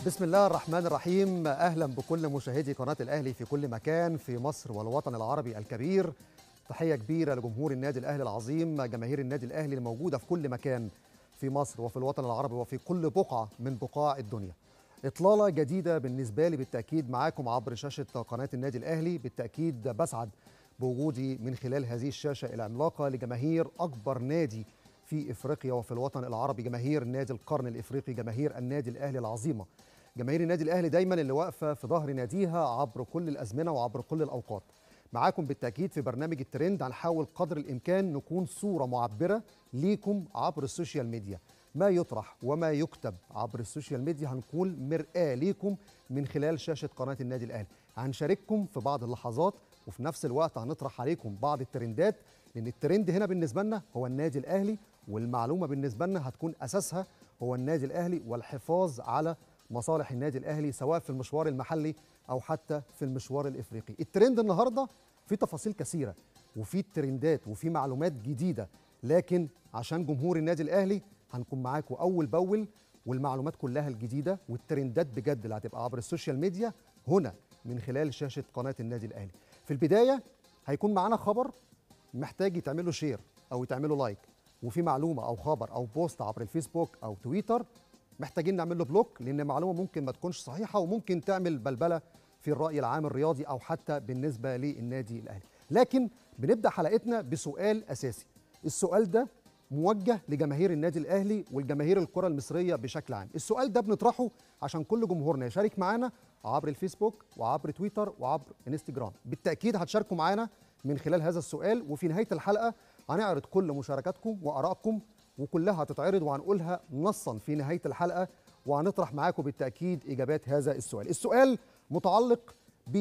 بسم الله الرحمن الرحيم اهلا بكل مشاهدي قناه الاهلي في كل مكان في مصر والوطن العربي الكبير تحيه كبيره لجمهور النادي الاهلي العظيم جماهير النادي الاهلي الموجوده في كل مكان في مصر وفي الوطن العربي وفي كل بقعه من بقاع الدنيا اطلاله جديده بالنسبه لي بالتاكيد معاكم عبر شاشه قناه النادي الاهلي بالتاكيد بسعد بوجودي من خلال هذه الشاشه العملاقه لجماهير اكبر نادي في افريقيا وفي الوطن العربي جماهير نادي القرن الافريقي جماهير النادي الاهلي العظيمه جماهير النادي الاهلي دايما اللي واقفه في ظهر ناديها عبر كل الازمنه وعبر كل الاوقات معاكم بالتاكيد في برنامج الترند هنحاول قدر الامكان نكون صوره معبره ليكم عبر السوشيال ميديا ما يطرح وما يكتب عبر السوشيال ميديا هنكون مرآة ليكم من خلال شاشة قناة النادي الأهلي هنشارككم في بعض اللحظات وفي نفس الوقت هنطرح عليكم بعض الترندات لأن الترند هنا بالنسبة لنا هو النادي الأهلي والمعلومة بالنسبة لنا هتكون أساسها هو النادي الأهلي والحفاظ على مصالح النادي الأهلي سواء في المشوار المحلي أو حتى في المشوار الإفريقي الترند النهاردة في تفاصيل كثيرة وفي ترندات وفي معلومات جديدة لكن عشان جمهور النادي الأهلي هنكون معاكم أول بأول والمعلومات كلها الجديدة والترندات بجد اللي هتبقى عبر السوشيال ميديا هنا من خلال شاشة قناة النادي الأهلي في البداية هيكون معانا خبر محتاج يتعمل له شير أو يتعمل له لايك وفي معلومة أو خبر أو بوست عبر الفيسبوك أو تويتر محتاجين نعمل له بلوك لأن معلومة ممكن ما تكونش صحيحة وممكن تعمل بلبلة في الرأي العام الرياضي أو حتى بالنسبة للنادي الأهلي لكن بنبدأ حلقتنا بسؤال أساسي السؤال ده موجه لجماهير النادي الاهلي والجماهير الكره المصريه بشكل عام السؤال ده بنطرحه عشان كل جمهورنا يشارك معانا عبر الفيسبوك وعبر تويتر وعبر انستجرام بالتاكيد هتشاركوا معانا من خلال هذا السؤال وفي نهايه الحلقه هنعرض كل مشاركاتكم وارائكم وكلها هتتعرض وهنقولها نصا في نهايه الحلقه وهنطرح معاكم بالتاكيد اجابات هذا السؤال السؤال متعلق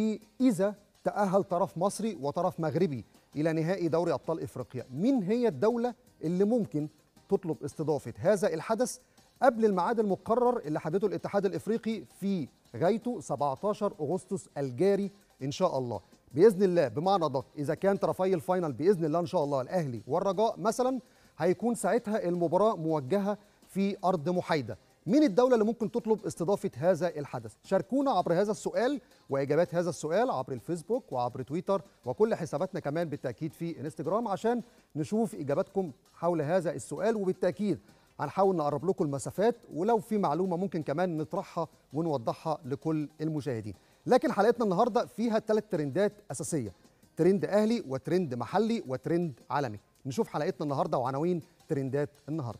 باذا تاهل طرف مصري وطرف مغربي الى نهائي دوري ابطال افريقيا مين هي الدوله اللي ممكن تطلب استضافه هذا الحدث قبل الميعاد المقرر اللي حدده الاتحاد الافريقي في غايته 17 اغسطس الجاري ان شاء الله باذن الله بمعنى دق اذا كان طرفي الفاينل باذن الله ان شاء الله الاهلي والرجاء مثلا هيكون ساعتها المباراه موجهه في ارض محايده مين الدولة اللي ممكن تطلب استضافة هذا الحدث؟ شاركونا عبر هذا السؤال وإجابات هذا السؤال عبر الفيسبوك وعبر تويتر وكل حساباتنا كمان بالتأكيد في انستجرام عشان نشوف إجاباتكم حول هذا السؤال وبالتأكيد هنحاول نقرب لكم المسافات ولو في معلومة ممكن كمان نطرحها ونوضحها لكل المشاهدين لكن حلقتنا النهاردة فيها ثلاث ترندات أساسية ترند أهلي وترند محلي وترند عالمي نشوف حلقتنا النهاردة وعناوين ترندات النهارده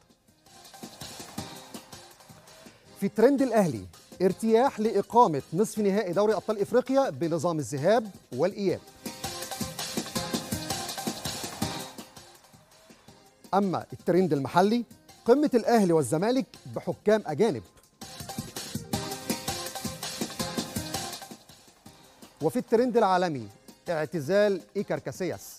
في ترند الأهلي ارتياح لإقامة نصف نهائي دوري أبطال إفريقيا بنظام الذهاب والإياب أما الترند المحلي قمة الأهلي والزمالك بحكام أجانب وفي الترند العالمي اعتزال إيكار كاسياس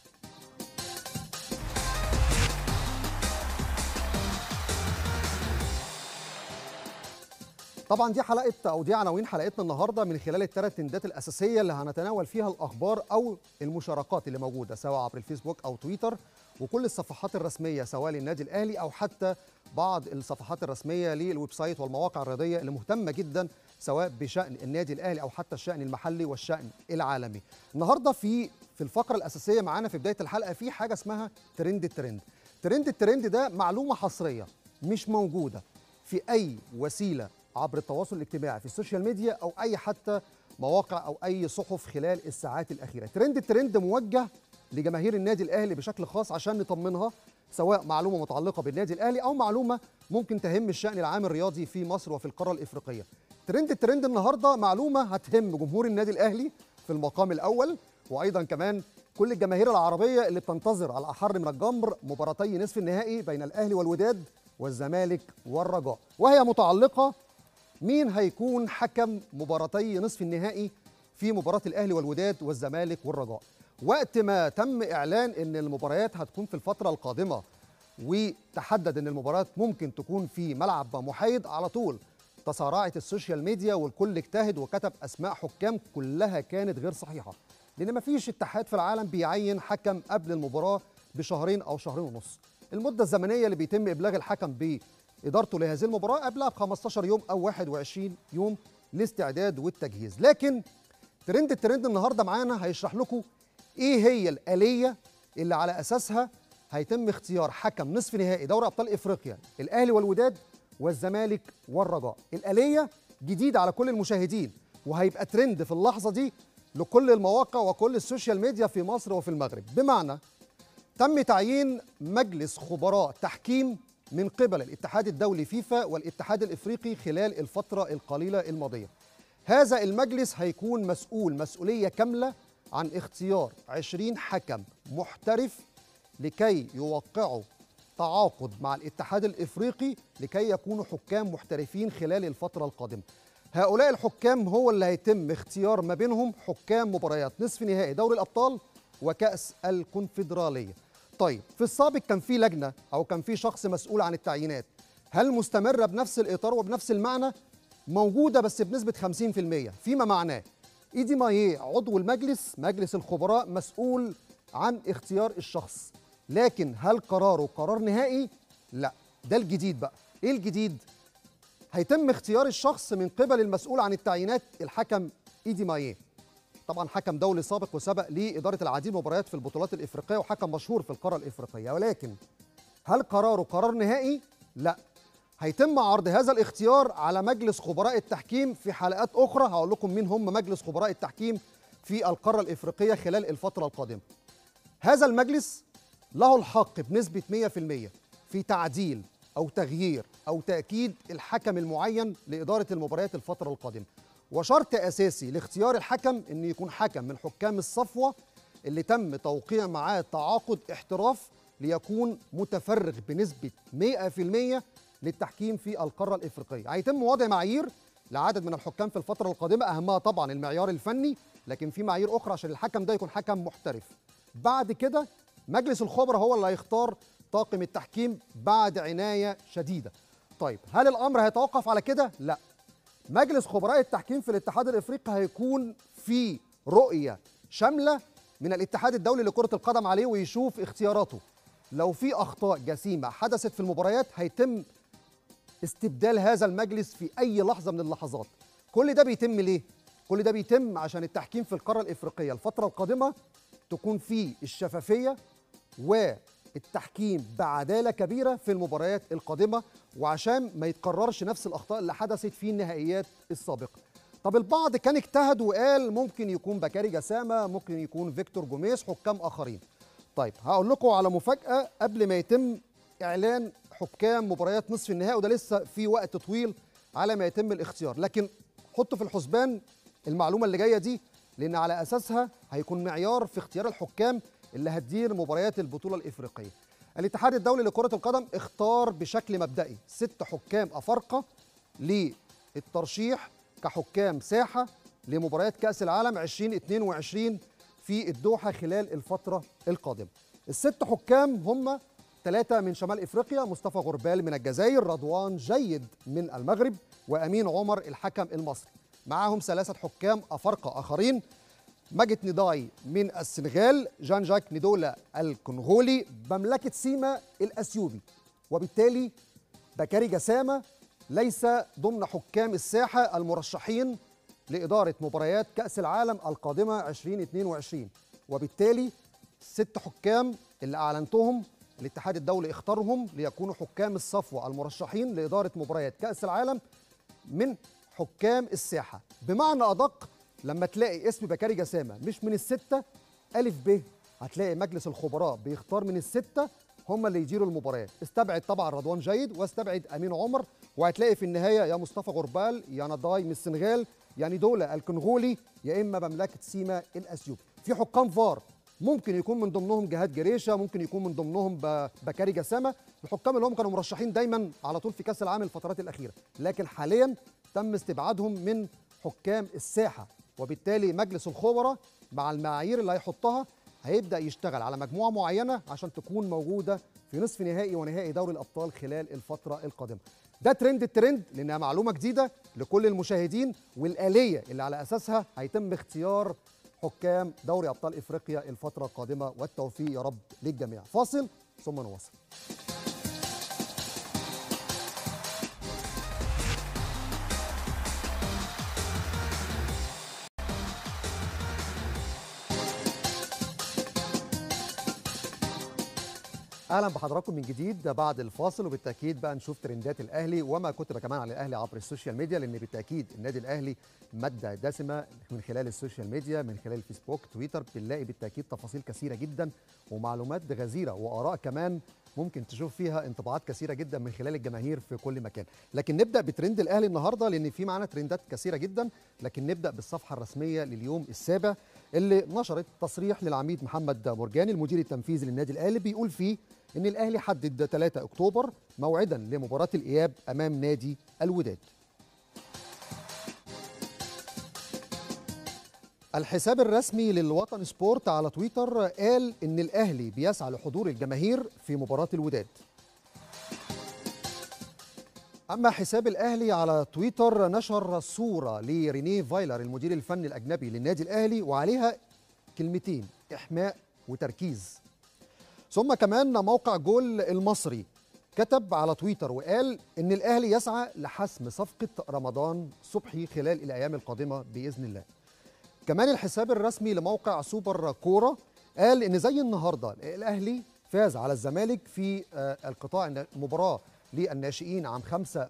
طبعا دي حلقه او دي عناوين حلقتنا النهارده من خلال الثلاث تندات الاساسيه اللي هنتناول فيها الاخبار او المشاركات اللي موجوده سواء عبر الفيسبوك او تويتر وكل الصفحات الرسميه سواء للنادي الاهلي او حتى بعض الصفحات الرسميه للويب سايت والمواقع الرياضيه اللي مهتمه جدا سواء بشان النادي الاهلي او حتى الشان المحلي والشان العالمي. النهارده في في الفقره الاساسيه معانا في بدايه الحلقه في حاجه اسمها ترند الترند. ترند الترند ده معلومه حصريه مش موجوده في اي وسيله عبر التواصل الاجتماعي في السوشيال ميديا او اي حتى مواقع او اي صحف خلال الساعات الاخيره ترند الترند موجه لجماهير النادي الاهلي بشكل خاص عشان نطمنها سواء معلومه متعلقه بالنادي الاهلي او معلومه ممكن تهم الشان العام الرياضي في مصر وفي القاره الافريقيه ترند الترند النهارده معلومه هتهم جمهور النادي الاهلي في المقام الاول وايضا كمان كل الجماهير العربيه اللي بتنتظر على احر من الجمر مباراتي نصف النهائي بين الاهلي والوداد والزمالك والرجاء وهي متعلقه مين هيكون حكم مباراتي نصف النهائي في مباراة الأهلي والوداد والزمالك والرجاء وقت ما تم إعلان أن المباريات هتكون في الفترة القادمة وتحدد أن المباريات ممكن تكون في ملعب محايد على طول تسارعت السوشيال ميديا والكل اجتهد وكتب أسماء حكام كلها كانت غير صحيحة لأن مفيش اتحاد في العالم بيعين حكم قبل المباراة بشهرين أو شهرين ونص المدة الزمنية اللي بيتم إبلاغ الحكم ب ادارته لهذه المباراه قبلها ب 15 يوم او 21 يوم الاستعداد والتجهيز لكن ترند الترند النهارده معانا هيشرح لكم ايه هي الاليه اللي على اساسها هيتم اختيار حكم نصف نهائي دوري ابطال افريقيا الاهلي والوداد والزمالك والرجاء الاليه جديده على كل المشاهدين وهيبقى ترند في اللحظه دي لكل المواقع وكل السوشيال ميديا في مصر وفي المغرب بمعنى تم تعيين مجلس خبراء تحكيم من قبل الاتحاد الدولي فيفا والاتحاد الافريقي خلال الفتره القليله الماضيه هذا المجلس هيكون مسؤول مسؤوليه كامله عن اختيار 20 حكم محترف لكي يوقعوا تعاقد مع الاتحاد الافريقي لكي يكونوا حكام محترفين خلال الفتره القادمه. هؤلاء الحكام هو اللي هيتم اختيار ما بينهم حكام مباريات نصف نهائي دوري الابطال وكاس الكونفدراليه. طيب في السابق كان في لجنه او كان في شخص مسؤول عن التعيينات. هل مستمره بنفس الاطار وبنفس المعنى؟ موجوده بس بنسبه 50% فيما معناه ايدي مايه عضو المجلس مجلس الخبراء مسؤول عن اختيار الشخص لكن هل قراره قرار نهائي لا ده الجديد بقى ايه الجديد هيتم اختيار الشخص من قبل المسؤول عن التعيينات الحكم ايدي مايه طبعا حكم دولي سابق وسبق لاداره العديد من المباريات في البطولات الافريقيه وحكم مشهور في القاره الافريقيه ولكن هل قراره قرار نهائي لا هيتم عرض هذا الاختيار على مجلس خبراء التحكيم في حلقات اخرى هقول لكم مين هم مجلس خبراء التحكيم في القاره الافريقيه خلال الفتره القادمه هذا المجلس له الحق بنسبه 100% في تعديل او تغيير او تاكيد الحكم المعين لاداره المباريات الفتره القادمه وشرط اساسي لاختيار الحكم انه يكون حكم من حكام الصفوه اللي تم توقيع معاه تعاقد احتراف ليكون متفرغ بنسبه 100% للتحكيم في القاره الافريقيه هيتم وضع معايير لعدد من الحكام في الفتره القادمه اهمها طبعا المعيار الفني لكن في معايير اخرى عشان الحكم ده يكون حكم محترف بعد كده مجلس الخبراء هو اللي هيختار طاقم التحكيم بعد عنايه شديده طيب هل الامر هيتوقف على كده لا مجلس خبراء التحكيم في الاتحاد الافريقي هيكون في رؤيه شامله من الاتحاد الدولي لكره القدم عليه ويشوف اختياراته لو في اخطاء جسيمه حدثت في المباريات هيتم استبدال هذا المجلس في اي لحظه من اللحظات كل ده بيتم ليه كل ده بيتم عشان التحكيم في القاره الافريقيه الفتره القادمه تكون فيه الشفافيه والتحكيم بعداله كبيره في المباريات القادمه وعشان ما يتكررش نفس الاخطاء اللي حدثت في النهائيات السابقه طب البعض كان اجتهد وقال ممكن يكون بكاري جسامه ممكن يكون فيكتور جوميز حكام اخرين طيب هقول لكم على مفاجاه قبل ما يتم اعلان حكام مباريات نصف النهائي وده لسه في وقت طويل على ما يتم الاختيار لكن حطوا في الحسبان المعلومه اللي جايه دي لان على اساسها هيكون معيار في اختيار الحكام اللي هتدير مباريات البطوله الافريقيه الاتحاد الدولي لكره القدم اختار بشكل مبدئي ست حكام افارقه للترشيح كحكام ساحه لمباريات كاس العالم 2022 في الدوحه خلال الفتره القادمه الست حكام هم ثلاثة من شمال افريقيا مصطفى غربال من الجزائر رضوان جيد من المغرب وامين عمر الحكم المصري معاهم ثلاثة حكام افارقه اخرين ماجد نداي من السنغال جان جاك ندولا الكونغولي مملكة سيما الأثيوبي وبالتالي بكاري جسامة ليس ضمن حكام الساحة المرشحين لإدارة مباريات كأس العالم القادمة 2022 وبالتالي ست حكام اللي أعلنتهم الاتحاد الدولي اختارهم ليكونوا حكام الصفوة المرشحين لإدارة مباريات كأس العالم من حكام الساحة بمعنى أدق لما تلاقي اسم بكاري جسامة مش من الستة ألف ب هتلاقي مجلس الخبراء بيختار من الستة هم اللي يديروا المباريات استبعد طبعا رضوان جيد واستبعد أمين عمر وهتلاقي في النهاية يا مصطفى غربال يا نضاي من السنغال يعني دولة الكونغولي يا إما مملكة سيما الأثيوبي في حكام فار ممكن يكون من ضمنهم جهاد جريشه ممكن يكون من ضمنهم بكاري جسامه الحكام اللي هم كانوا مرشحين دايما على طول في كاس العالم الفترات الاخيره لكن حاليا تم استبعادهم من حكام الساحه وبالتالي مجلس الخبراء مع المعايير اللي هيحطها هيبدا يشتغل على مجموعه معينه عشان تكون موجوده في نصف نهائي ونهائي دوري الابطال خلال الفتره القادمه ده ترند الترند لانها معلومه جديده لكل المشاهدين والاليه اللي على اساسها هيتم اختيار حكام دوري ابطال افريقيا الفتره القادمه والتوفيق يا رب للجميع فاصل ثم نواصل اهلا بحضراتكم من جديد بعد الفاصل وبالتاكيد بقى نشوف ترندات الاهلي وما كتب كمان عن الاهلي عبر السوشيال ميديا لان بالتاكيد النادي الاهلي ماده دسمه من خلال السوشيال ميديا من خلال الفيسبوك تويتر بنلاقي بالتاكيد تفاصيل كثيره جدا ومعلومات غزيره واراء كمان ممكن تشوف فيها انطباعات كثيره جدا من خلال الجماهير في كل مكان لكن نبدا بترند الاهلي النهارده لان في معانا ترندات كثيره جدا لكن نبدا بالصفحه الرسميه لليوم السابع اللي نشرت تصريح للعميد محمد مرجاني المدير التنفيذي للنادي الاهلي بيقول فيه ان الاهلي حدد 3 اكتوبر موعدا لمباراه الاياب امام نادي الوداد الحساب الرسمي للوطن سبورت على تويتر قال ان الاهلي بيسعى لحضور الجماهير في مباراه الوداد اما حساب الاهلي على تويتر نشر صوره لرينيه فايلر المدير الفني الاجنبي للنادي الاهلي وعليها كلمتين احماء وتركيز ثم كمان موقع جول المصري كتب على تويتر وقال ان الاهلي يسعى لحسم صفقه رمضان صبحي خلال الايام القادمه باذن الله كمان الحساب الرسمي لموقع سوبر كوره قال ان زي النهارده الاهلي فاز على الزمالك في القطاع المباراه للناشئين عام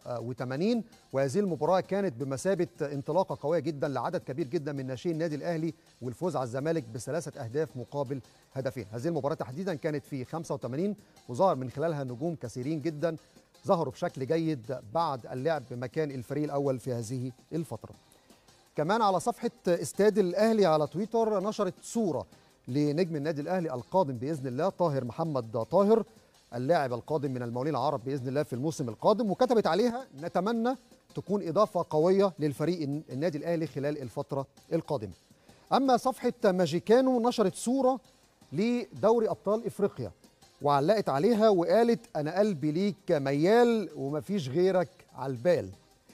85 وهذه المباراه كانت بمثابه انطلاقه قويه جدا لعدد كبير جدا من ناشئي النادي الاهلي والفوز على الزمالك بثلاثه اهداف مقابل هدفين هذه المباراه تحديدا كانت في 85 وظهر من خلالها نجوم كثيرين جدا ظهروا بشكل جيد بعد اللعب مكان الفريق الاول في هذه الفتره كمان على صفحه استاد الاهلي على تويتر نشرت صوره لنجم النادي الاهلي القادم باذن الله طاهر محمد طاهر اللاعب القادم من المقاولين العرب باذن الله في الموسم القادم وكتبت عليها نتمنى تكون اضافه قويه للفريق النادي الاهلي خلال الفتره القادمه. اما صفحه ماجيكانو نشرت صوره لدوري ابطال افريقيا وعلقت عليها وقالت انا قلبي ليك ميال ومفيش غيرك على البال.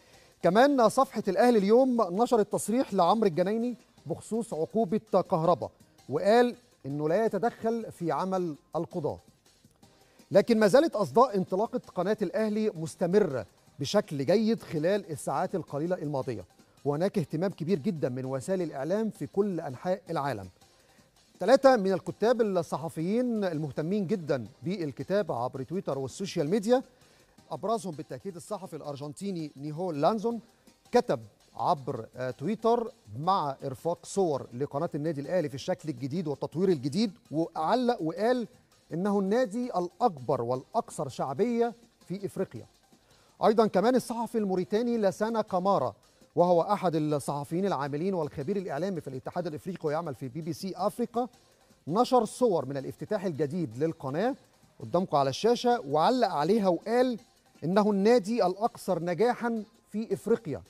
كمان صفحه الاهلي اليوم نشرت تصريح لعمرو الجنايني بخصوص عقوبه كهرباء وقال انه لا يتدخل في عمل القضاه. لكن ما زالت اصداء انطلاقه قناه الاهلي مستمره بشكل جيد خلال الساعات القليله الماضيه وهناك اهتمام كبير جدا من وسائل الاعلام في كل انحاء العالم ثلاثه من الكتاب الصحفيين المهتمين جدا بالكتابه عبر تويتر والسوشيال ميديا ابرزهم بالتاكيد الصحفي الارجنتيني نيهو لانزون كتب عبر تويتر مع ارفاق صور لقناه النادي الاهلي في الشكل الجديد والتطوير الجديد وعلق وقال انه النادي الاكبر والاكثر شعبيه في افريقيا. ايضا كمان الصحفي الموريتاني لسانا كامارا وهو احد الصحفيين العاملين والخبير الاعلامي في الاتحاد الافريقي ويعمل في بي بي سي افريقا نشر صور من الافتتاح الجديد للقناه قدامكم على الشاشه وعلق عليها وقال انه النادي الاكثر نجاحا في افريقيا.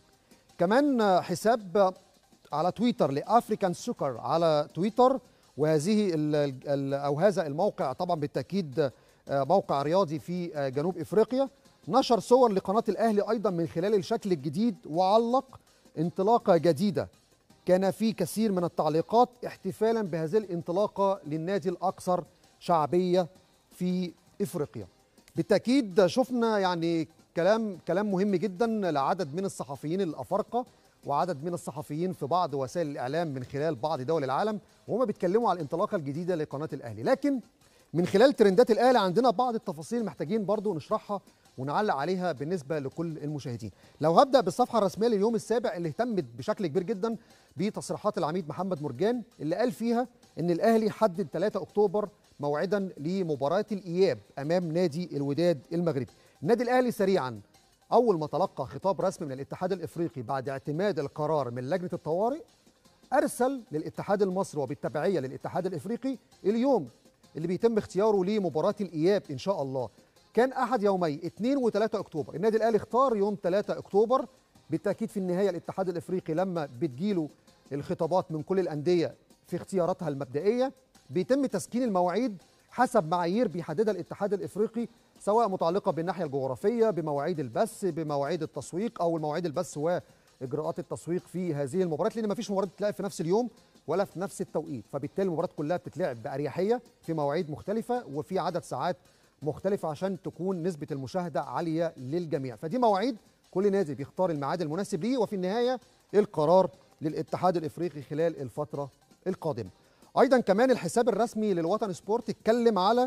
كمان حساب على تويتر لافريكان سوكر على تويتر وهذه ال ال او هذا الموقع طبعا بالتاكيد موقع رياضي في جنوب افريقيا نشر صور لقناه الاهلي ايضا من خلال الشكل الجديد وعلق انطلاقه جديده كان في كثير من التعليقات احتفالا بهذه الانطلاقه للنادي الاكثر شعبيه في افريقيا بالتاكيد شفنا يعني كلام كلام مهم جدا لعدد من الصحفيين الافارقه وعدد من الصحفيين في بعض وسائل الاعلام من خلال بعض دول العالم وهم بيتكلموا على الانطلاقه الجديده لقناه الاهلي لكن من خلال ترندات الاهلي عندنا بعض التفاصيل محتاجين برضو نشرحها ونعلق عليها بالنسبه لكل المشاهدين لو هبدا بالصفحه الرسميه لليوم السابع اللي اهتمت بشكل كبير جدا بتصريحات العميد محمد مرجان اللي قال فيها ان الاهلي حدد 3 اكتوبر موعدا لمباراه الاياب امام نادي الوداد المغربي النادي الاهلي سريعا أول ما تلقى خطاب رسمي من الاتحاد الإفريقي بعد اعتماد القرار من لجنة الطوارئ أرسل للاتحاد المصري وبالتبعية للاتحاد الإفريقي اليوم اللي بيتم اختياره لمباراة الإياب إن شاء الله كان أحد يومي 2 و3 أكتوبر النادي الأهلي اختار يوم 3 أكتوبر بالتأكيد في النهاية الاتحاد الإفريقي لما بتجيله الخطابات من كل الأندية في اختياراتها المبدئية بيتم تسكين المواعيد حسب معايير بيحددها الاتحاد الإفريقي سواء متعلقة بالناحية الجغرافية بمواعيد البث بمواعيد التسويق أو مواعيد البث وإجراءات التسويق في هذه المباريات لأن مفيش مباراة بتتلعب في نفس اليوم ولا في نفس التوقيت فبالتالي المباريات كلها بتتلعب بأريحية في مواعيد مختلفة وفي عدد ساعات مختلفة عشان تكون نسبة المشاهدة عالية للجميع فدي مواعيد كل نادي بيختار الميعاد المناسب ليه وفي النهاية القرار للاتحاد الإفريقي خلال الفترة القادمة أيضا كمان الحساب الرسمي للوطن سبورت اتكلم على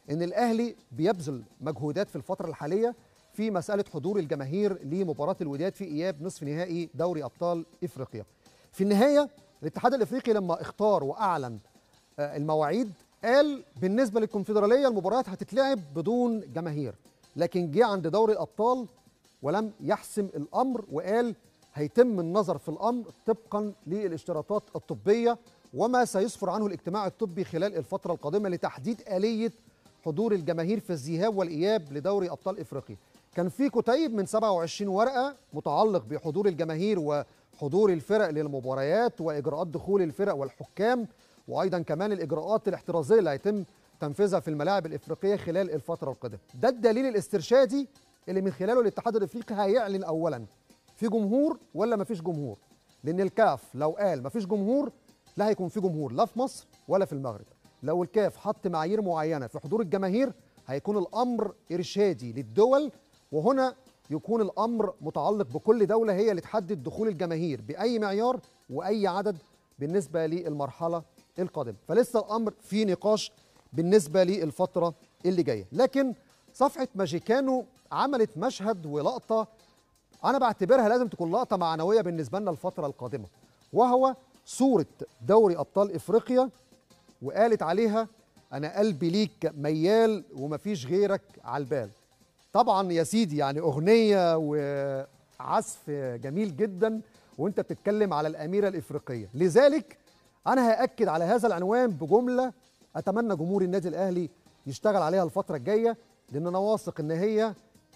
ان الاهلي بيبذل مجهودات في الفتره الحاليه في مساله حضور الجماهير لمباراه الوداد في اياب نصف نهائي دوري ابطال افريقيا. في النهايه الاتحاد الافريقي لما اختار واعلن المواعيد قال بالنسبه للكونفدراليه المباريات هتتلعب بدون جماهير لكن جه عند دوري الابطال ولم يحسم الامر وقال هيتم النظر في الامر طبقا للاشتراطات الطبيه وما سيسفر عنه الاجتماع الطبي خلال الفتره القادمه لتحديد اليه حضور الجماهير في الذهاب والاياب لدوري ابطال افريقيا. كان في كتيب من 27 ورقه متعلق بحضور الجماهير وحضور الفرق للمباريات واجراءات دخول الفرق والحكام وايضا كمان الاجراءات الاحترازيه اللي هيتم تنفيذها في الملاعب الافريقيه خلال الفتره القادمه. ده الدليل الاسترشادي اللي من خلاله الاتحاد الافريقي هيعلن اولا في جمهور ولا مفيش جمهور؟ لان الكاف لو قال مفيش جمهور لا هيكون في جمهور لا في مصر ولا في المغرب. لو الكاف حط معايير معينه في حضور الجماهير هيكون الامر ارشادي للدول وهنا يكون الامر متعلق بكل دوله هي اللي تحدد دخول الجماهير باي معيار واي عدد بالنسبه للمرحله القادمه فلسه الامر في نقاش بالنسبه للفتره اللي جايه لكن صفحه ماجيكانو عملت مشهد ولقطه انا بعتبرها لازم تكون لقطه معنويه بالنسبه لنا الفتره القادمه وهو صوره دوري ابطال افريقيا وقالت عليها انا قلبي ليك ميال ومفيش غيرك على البال طبعا يا سيدي يعني اغنيه وعزف جميل جدا وانت بتتكلم على الاميره الافريقيه لذلك انا هاكد على هذا العنوان بجمله اتمنى جمهور النادي الاهلي يشتغل عليها الفتره الجايه لان انا واثق ان هي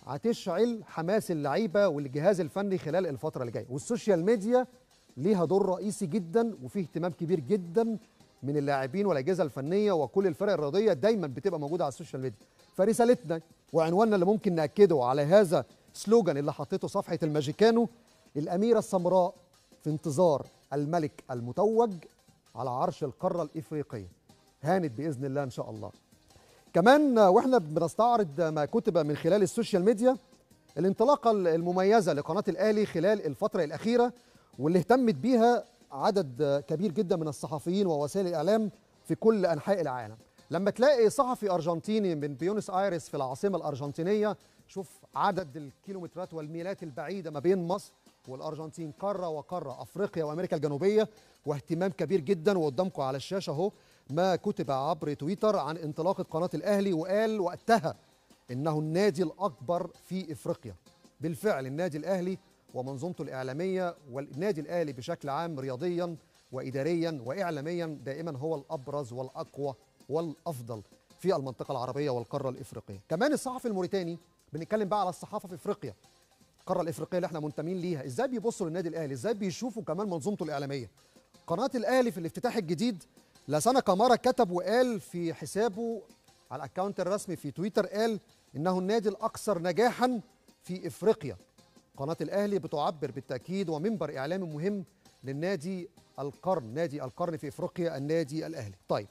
هتشعل حماس اللعيبه والجهاز الفني خلال الفتره اللي جايه والسوشيال ميديا ليها دور رئيسي جدا وفيه اهتمام كبير جدا من اللاعبين والاجهزه الفنيه وكل الفرق الرياضيه دايما بتبقى موجوده على السوشيال ميديا فرسالتنا وعنواننا اللي ممكن ناكده على هذا سلوجان اللي حطيته صفحه الماجيكانو الاميره السمراء في انتظار الملك المتوج على عرش القاره الافريقيه هانت باذن الله ان شاء الله كمان واحنا بنستعرض ما كتب من خلال السوشيال ميديا الانطلاقه المميزه لقناه الاهلي خلال الفتره الاخيره واللي اهتمت بيها عدد كبير جدا من الصحفيين ووسائل الاعلام في كل انحاء العالم لما تلاقي صحفي ارجنتيني من بيونس ايرس في العاصمه الارجنتينيه شوف عدد الكيلومترات والميلات البعيده ما بين مصر والارجنتين قاره وقاره افريقيا وامريكا الجنوبيه واهتمام كبير جدا وقدامكم على الشاشه اهو ما كتب عبر تويتر عن انطلاقه قناه الاهلي وقال وقتها انه النادي الاكبر في افريقيا بالفعل النادي الاهلي ومنظومته الاعلاميه والنادي الاهلي بشكل عام رياضيا واداريا واعلاميا دائما هو الابرز والاقوى والافضل في المنطقه العربيه والقاره الافريقيه كمان الصحفي الموريتاني بنتكلم بقى على الصحافه في افريقيا القاره الافريقيه اللي احنا منتمين ليها ازاي بيبصوا للنادي الاهلي ازاي بيشوفوا كمان منظومته الاعلاميه قناه الاهلي في الافتتاح الجديد لسانة كامارا كتب وقال في حسابه على الاكونت الرسمي في تويتر قال انه النادي الاكثر نجاحا في افريقيا قناه الاهلي بتعبر بالتاكيد ومنبر اعلامي مهم للنادي القرن نادي القرن في افريقيا النادي الاهلي طيب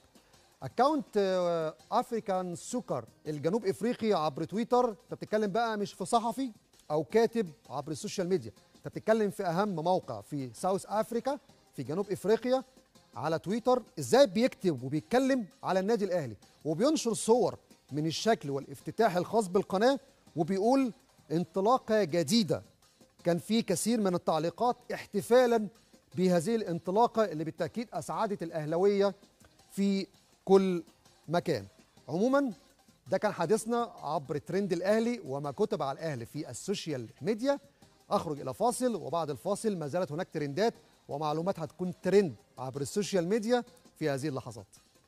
اكونت افريكان سوكر الجنوب افريقي عبر تويتر انت بتتكلم بقى مش في صحفي او كاتب عبر السوشيال ميديا انت بتتكلم في اهم موقع في ساوث افريكا في جنوب افريقيا على تويتر ازاي بيكتب وبيتكلم على النادي الاهلي وبينشر صور من الشكل والافتتاح الخاص بالقناه وبيقول انطلاقه جديده كان في كثير من التعليقات احتفالا بهذه الانطلاقه اللي بالتاكيد اسعدت الاهلاويه في كل مكان عموما ده كان حديثنا عبر ترند الاهلي وما كتب على الاهلي في السوشيال ميديا اخرج الى فاصل وبعد الفاصل ما زالت هناك ترندات ومعلومات هتكون ترند عبر السوشيال ميديا في هذه اللحظات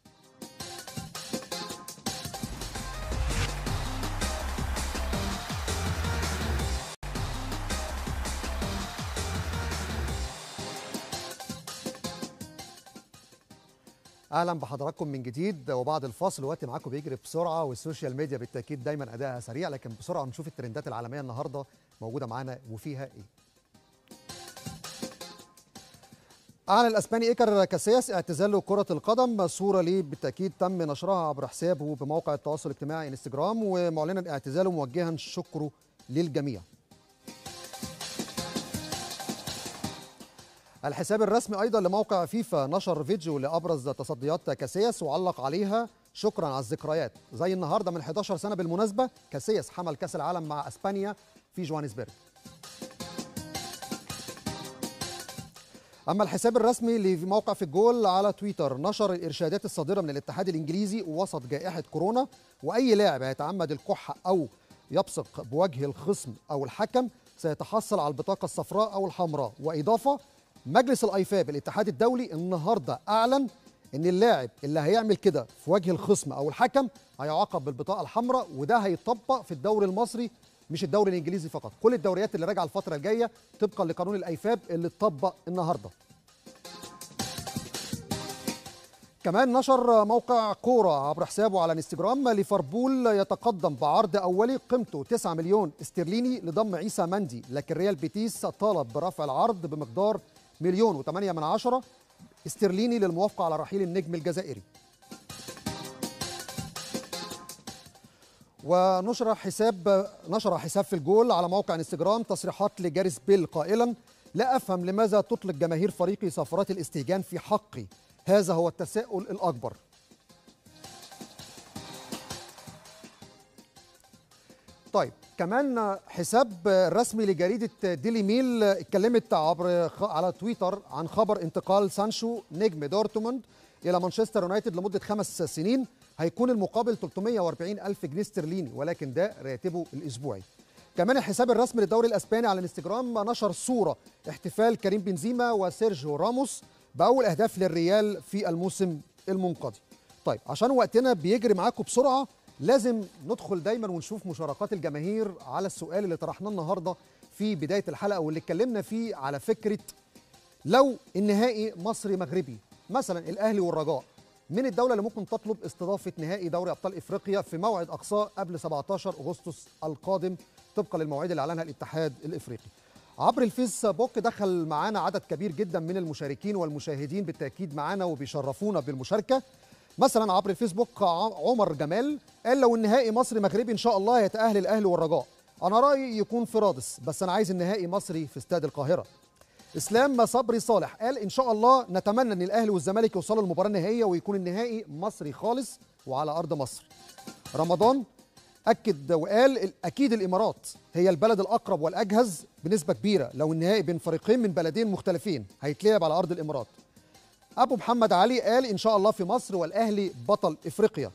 اهلا بحضراتكم من جديد وبعد الفاصل الوقت معاكم بيجري بسرعه والسوشيال ميديا بالتاكيد دايما ادائها سريع لكن بسرعه نشوف الترندات العالميه النهارده موجوده معانا وفيها ايه أعلن الأسباني إيكر كاسياس اعتزاله كرة القدم صورة ليه بالتأكيد تم نشرها عبر حسابه بموقع التواصل الاجتماعي انستجرام ومعلنا اعتزاله موجها شكره للجميع الحساب الرسمي أيضا لموقع فيفا نشر فيديو لأبرز تصديات كاسياس وعلق عليها شكرا على الذكريات زي النهارده من 11 سنه بالمناسبه كاسياس حمل كاس العالم مع اسبانيا في جوهانسبرج اما الحساب الرسمي لموقع في الجول على تويتر نشر الارشادات الصادره من الاتحاد الانجليزي وسط جائحه كورونا واي لاعب هيتعمد الكحه او يبصق بوجه الخصم او الحكم سيتحصل على البطاقه الصفراء او الحمراء واضافه مجلس الايفاب الاتحاد الدولي النهارده اعلن ان اللاعب اللي هيعمل كده في وجه الخصم او الحكم هيعاقب بالبطاقه الحمراء وده هيطبق في الدوري المصري مش الدوري الانجليزي فقط كل الدوريات اللي راجعه الفتره الجايه طبقا لقانون الايفاب اللي اتطبق النهارده كمان نشر موقع كورة عبر حسابه على انستجرام ليفربول يتقدم بعرض أولي قيمته 9 مليون استرليني لضم عيسى مندي لكن ريال بيتيس طالب برفع العرض بمقدار مليون و8 من عشرة استرليني للموافقة على رحيل النجم الجزائري ونشر حساب نشر حساب في الجول على موقع انستجرام تصريحات لجاريس بيل قائلا لا افهم لماذا تطلق جماهير فريقي صفرات الاستهجان في حقي هذا هو التساؤل الاكبر طيب كمان حساب رسمي لجريده ديلي ميل اتكلمت عبر على تويتر عن خبر انتقال سانشو نجم دورتموند الى مانشستر يونايتد لمده خمس سنين هيكون المقابل 340 ألف جنيه استرليني ولكن ده راتبه الأسبوعي كمان الحساب الرسمي للدوري الأسباني على الانستجرام نشر صورة احتفال كريم بنزيما وسيرجيو راموس بأول أهداف للريال في الموسم المنقضي طيب عشان وقتنا بيجري معاكم بسرعة لازم ندخل دايما ونشوف مشاركات الجماهير على السؤال اللي طرحناه النهارده في بدايه الحلقه واللي اتكلمنا فيه على فكره لو النهائي مصري مغربي مثلا الاهلي والرجاء من الدولة اللي ممكن تطلب استضافة نهائي دوري أبطال إفريقيا في موعد أقصاه قبل 17 أغسطس القادم طبقا للمواعيد اللي أعلنها الاتحاد الإفريقي. عبر الفيسبوك دخل معانا عدد كبير جدا من المشاركين والمشاهدين بالتأكيد معانا وبيشرفونا بالمشاركة. مثلا عبر الفيسبوك عمر جمال قال لو النهائي مصري مغربي إن شاء الله يتأهل الأهلي والرجاء. أنا رأيي يكون في رادس بس أنا عايز النهائي مصري في استاد القاهرة. اسلام صبري صالح قال ان شاء الله نتمنى ان الاهلي والزمالك يوصلوا للمباراه النهائيه ويكون النهائي مصري خالص وعلى ارض مصر رمضان اكد وقال اكيد الامارات هي البلد الاقرب والاجهز بنسبه كبيره لو النهائي بين فريقين من بلدين مختلفين هيتلعب على ارض الامارات ابو محمد علي قال ان شاء الله في مصر والاهلي بطل افريقيا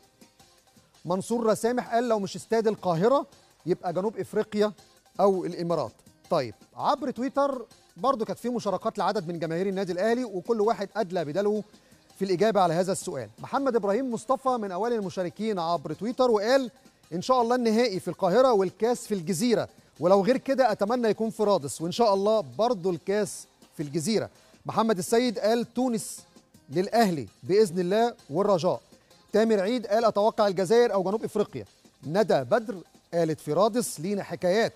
منصور سامح قال لو مش استاد القاهره يبقى جنوب افريقيا او الامارات طيب عبر تويتر برضه كانت في مشاركات لعدد من جماهير النادي الاهلي وكل واحد ادلى بدلو في الاجابه على هذا السؤال محمد ابراهيم مصطفى من اوائل المشاركين عبر تويتر وقال ان شاء الله النهائي في القاهره والكاس في الجزيره ولو غير كده اتمنى يكون في رادس وان شاء الله برضه الكاس في الجزيره محمد السيد قال تونس للاهلي باذن الله والرجاء تامر عيد قال اتوقع الجزائر او جنوب افريقيا ندى بدر قالت في رادس لينا حكايات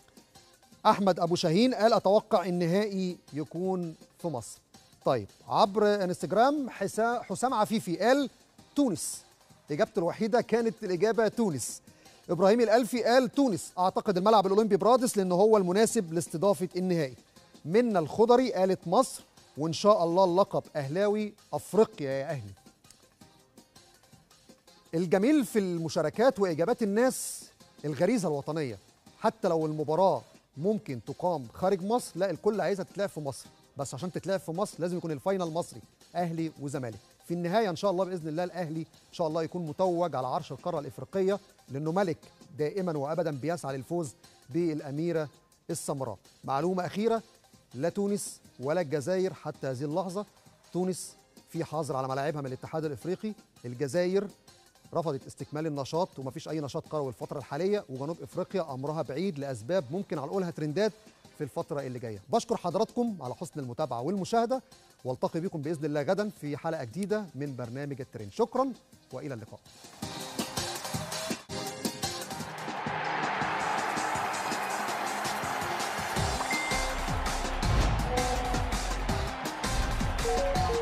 احمد ابو شاهين قال اتوقع النهائي يكون في مصر طيب عبر انستجرام حسام عفيفي قال تونس اجابته الوحيده كانت الاجابه تونس ابراهيم الالفي قال تونس اعتقد الملعب الاولمبي برادس لانه هو المناسب لاستضافه النهائي منا الخضري قالت مصر وان شاء الله اللقب اهلاوي افريقيا يا اهلي الجميل في المشاركات واجابات الناس الغريزه الوطنيه حتى لو المباراه ممكن تقام خارج مصر لا الكل عايزها تتلعب في مصر بس عشان تتلعب في مصر لازم يكون الفاينل مصري اهلي وزمالك في النهايه ان شاء الله باذن الله الاهلي ان شاء الله يكون متوج على عرش القاره الافريقيه لانه ملك دائما وابدا بيسعى للفوز بالاميره السمراء معلومه اخيره لا تونس ولا الجزائر حتى هذه اللحظه تونس في حظر على ملاعبها من الاتحاد الافريقي الجزائر رفضت استكمال النشاط ومفيش اي نشاط قروي الفتره الحاليه وجنوب افريقيا امرها بعيد لاسباب ممكن هنقولها ترندات في الفتره اللي جايه بشكر حضراتكم على حسن المتابعه والمشاهده والتقي بكم باذن الله غدا في حلقه جديده من برنامج الترند شكرا والى اللقاء Thank you.